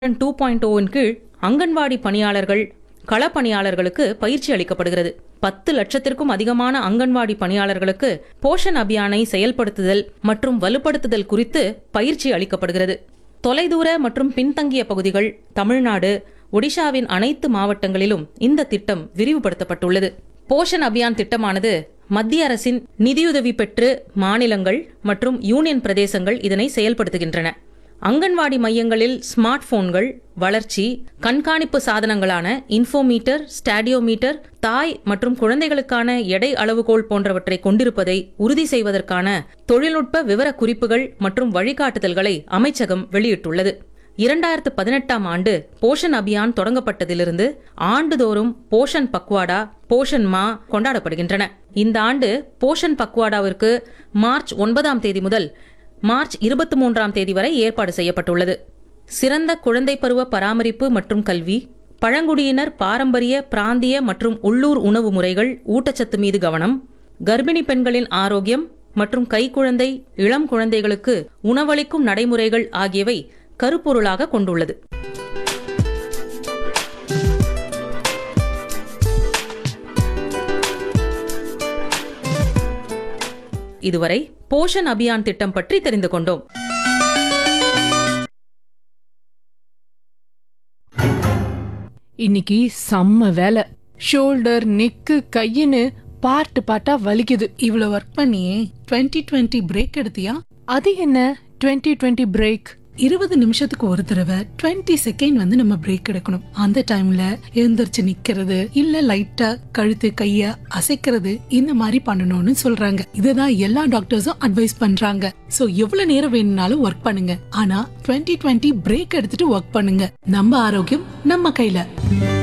two point ஓவின் கீழ் அங்கன்வாடி பணியாளர்கள் களப்பணியாளர்களுக்கு பயிற்சி அளிக்கப்படுகிறது பத்து லட்சத்திற்கும் அதிகமான அங்கன்வாடி பணியாளர்களுக்கு போஷன் அபியானை செயல்படுத்துதல் மற்றும் வலுப்படுத்துதல் குறித்து பயிற்சி அளிக்கப்படுகிறது தொலைதூர மற்றும் பின்தங்கிய பகுதிகள் தமிழ்நாடு ஒடிஷாவின் அனைத்து மாவட்டங்களிலும் இந்த திட்டம் விரிவுபடுத்தப்பட்டுள்ளது போஷன் அபியான் திட்டமானது மத்திய அரசின் நிதியுதவி பெற்று மாநிலங்கள் மற்றும் யூனியன் பிரதேசங்கள் இதனை செயல்படுத்துகின்றன அங்கன்வாடி மையங்களில் ஸ்மார்ட் போன்கள் வளர்ச்சி கண்காணிப்பு சாதனங்களான இன்ஃபோமீட்டர் ஸ்டாடியோமீட்டர் தாய் மற்றும் குழந்தைகளுக்கான எடை அளவுகோல் போன்றவற்றை கொண்டிருப்பதை உறுதி செய்வதற்கான தொழில்நுட்ப விவர குறிப்புகள் மற்றும் வழிகாட்டுதல்களை அமைச்சகம் வெளியிட்டுள்ளது இரண்டாயிரத்து பதினெட்டாம் ஆண்டு போஷன் அபியான் தொடங்கப்பட்டதிலிருந்து ஆண்டுதோறும் போஷன் பக்வாடா போஷன் மா கொண்டாடப்படுகின்றன இந்த ஆண்டு போஷன் பக்வாடாவிற்கு மார்ச் ஒன்பதாம் தேதி முதல் மார்ச் இருபத்தி மூன்றாம் தேதி வரை ஏற்பாடு செய்யப்பட்டுள்ளது சிறந்த குழந்தை பருவ பராமரிப்பு மற்றும் கல்வி பழங்குடியினர் பாரம்பரிய பிராந்திய மற்றும் உள்ளூர் உணவு முறைகள் ஊட்டச்சத்து மீது கவனம் கர்ப்பிணி பெண்களின் ஆரோக்கியம் மற்றும் கைக்குழந்தை இளம் குழந்தைகளுக்கு உணவளிக்கும் நடைமுறைகள் ஆகியவை கருப்பொருளாக கொண்டுள்ளது இதுவரை போஷன் அபியான் திட்டம் பற்றி தெரிந்து கொண்டோம் இன்னைக்கு செம்ம வேலை ஷோல்டர் நெக்கு கையின்னு பார்ட் பார்ட்டா வலிக்குது இவ்வளவு ஒர்க் பண்ணியே 2020 டுவெண்ட்டி பிரேக் எடுத்தியா அது என்ன 2020 டுவெண்ட்டி பிரேக் இருபது நிமிஷத்துக்கு ஒரு தடவை 20 செகண்ட் வந்து நம்ம பிரேக் எடுக்கணும் அந்த டைம்ல எழுந்திருச்சு நிக்கிறது இல்ல லைட்டா கழுத்து கைய அசைக்கிறது இந்த மாதிரி பண்ணணும்னு சொல்றாங்க இதுதான் எல்லா டாக்டர்ஸும் அட்வைஸ் பண்றாங்க சோ எவ்வளவு நேரம் வேணும்னாலும் ஒர்க் பண்ணுங்க ஆனா 2020 டுவெண்ட்டி பிரேக் எடுத்துட்டு ஒர்க் பண்ணுங்க நம்ம ஆரோக்கியம் நம்ம கையில